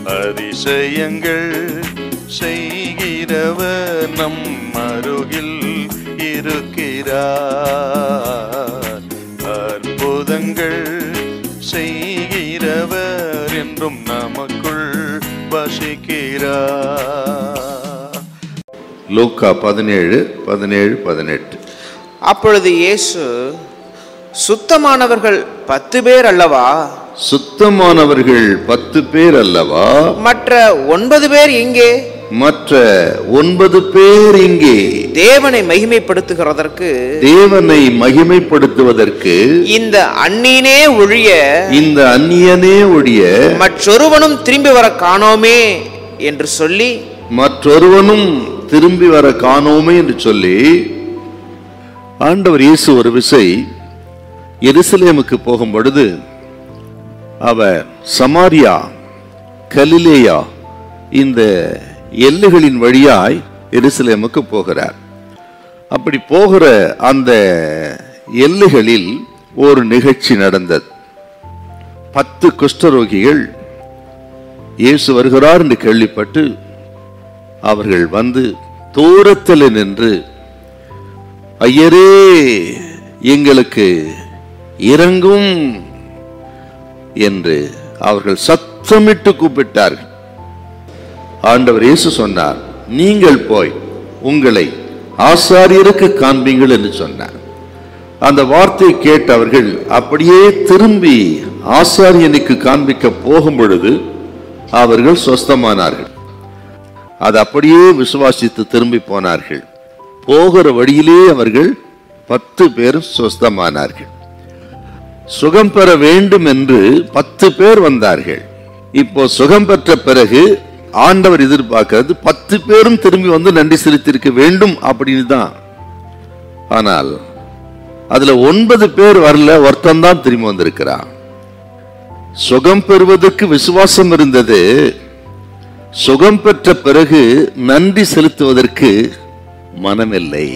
அதிசயங்கள் செய்கிறவர் நம் அருகில் இருக்கிறார் அற்புதங்கள் செய்கிறவர் என்றும் நமக்குள் வசிக்கிறார் லூக்கா பதினேழு பதினேழு பதினெட்டு அப்பொழுது இயேசு சுத்தமானவர்கள் பத்து பேர் அல்லவா சுத்தமானவர்கள் பத்து பேர் அல்லவா மற்ற ஒன்பது பேர் எங்கே மற்ற ஒன்பது பேர் இங்கே தேவனை மகிமைப்படுத்துகிறதற்கு தேவனை மகிமைப்படுத்துவதற்கு இந்த அந்நீனே ஒழிய இந்த அந்நியனே ஒழிய மற்றொருவனும் திரும்பி வர காணோமே என்று சொல்லி மற்றொருவனும் திரும்பி வர காணோமே என்று சொல்லி ஆண்டவர் இயேசு ஒரு விசை எருசலேமுக்கு போகும் பொழுது அவர் சமாரியா கலிலேயா இந்த எல்லைகளின் வழியாய் எருசலேமுக்கு போகிறார் அப்படி போகிற அந்த எல்லைகளில் ஒரு நிகழ்ச்சி நடந்தது பத்து குஷ்டரோகிகள் இயேசு வருகிறார் என்று கேள்விப்பட்டு அவர்கள் வந்து தூரத்தில் நின்று ஐயரே எங்களுக்கு இறங்கும் என்று அவர்கள் சத்தமிட்டு கூப்பிட்டார்கள் ஆண்டவர் இயேசு சொன்னார் நீங்கள் போய் உங்களை ஆசாரியருக்கு காண்பீங்கள் என்று சொன்னார் அந்த வார்த்தையை கேட்டவர்கள் அப்படியே திரும்பி ஆசாரியனுக்கு காண்பிக்க போகும் பொழுது அவர்கள் சொஸ்தமானார்கள் அது அப்படியே விசுவாசித்து திரும்பி போனார்கள் போகிற வழியிலே அவர்கள் பத்து பேரும் சொஸ்தமானார்கள் சுகம் பெற வேண்டும் என்று பத்து பேர் வந்தார்கள் இப்போ சுகம் பெற்ற பிறகு ஆண்டவர் எதிர்பார்க்கிறது பத்து பேரும் திரும்பி வந்து நன்றி செலுத்தியிருக்க வேண்டும் அப்படின்னு தான் ஆனால் அதுல ஒன்பது பேர் வரல ஒருத்தன் தான் திரும்பி வந்திருக்கிறான் சுகம் பெறுவதற்கு விசுவாசம் இருந்தது சுகம் பெற்ற பிறகு நன்றி செலுத்துவதற்கு மனமில்லை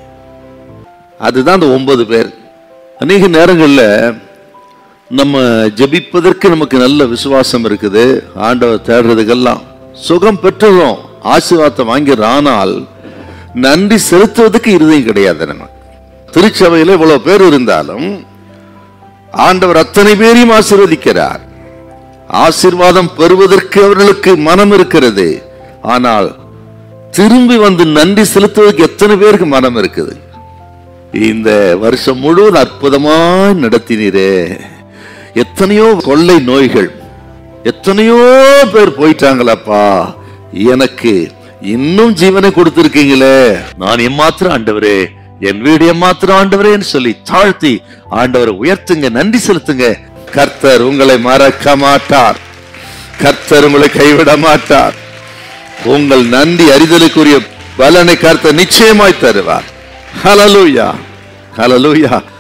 அதுதான் அந்த ஒன்பது பேர் அநேக நேரங்கள்ல நம்ம ஜெபிப்பதற்கு நமக்கு நல்ல விசுவாசம் இருக்குது ஆண்டவர் தேடுறதுக்கெல்லாம் சுகம் பெற்றதும் ஆசீர்வாதத்தை வாங்கிறோம் ஆனால் நன்றி செலுத்துவதற்கு இருதயம் கிடையாது நம்ம திருச்சபையில இவ்வளவு பேர் இருந்தாலும் ஆண்டவர் அத்தனை பேரையும் ஆசீர்வதிக்கிறார் ஆசீர்வாதம் பெறுவதற்கு அவர்களுக்கு மனம் இருக்கிறது ஆனால் திரும்பி வந்து நன்றி செலுத்துவதற்கு எத்தனை பேருக்கு மனம் இருக்குது இந்த வருஷம் முழுவதும் அற்புதமாய் நடத்தினீரே எத்தனையோ கொள்ளை நோய்கள் எத்தனையோ பேர் போயிட்டாங்களப்பா எனக்கு இன்னும் ஜீவனை கொடுத்திருக்கீங்களே நான் எம்மாத்திரம் ஆண்டவரே என் வீடு எம்மாத்திரம் ஆண்டவரேன்னு சொல்லி தாழ்த்தி ஆண்டவரை உயர்த்துங்க நன்றி செலுத்துங்க கர்த்தர் உங்களை மறக்க மாட்டார் கர்த்தர் உங்களை கைவிட மாட்டார் உங்கள் நன்றி அறிதலுக்குரிய பலனை கர்த்தர் நிச்சயமாய் தருவார் ஹலலூயா ஹலலூயா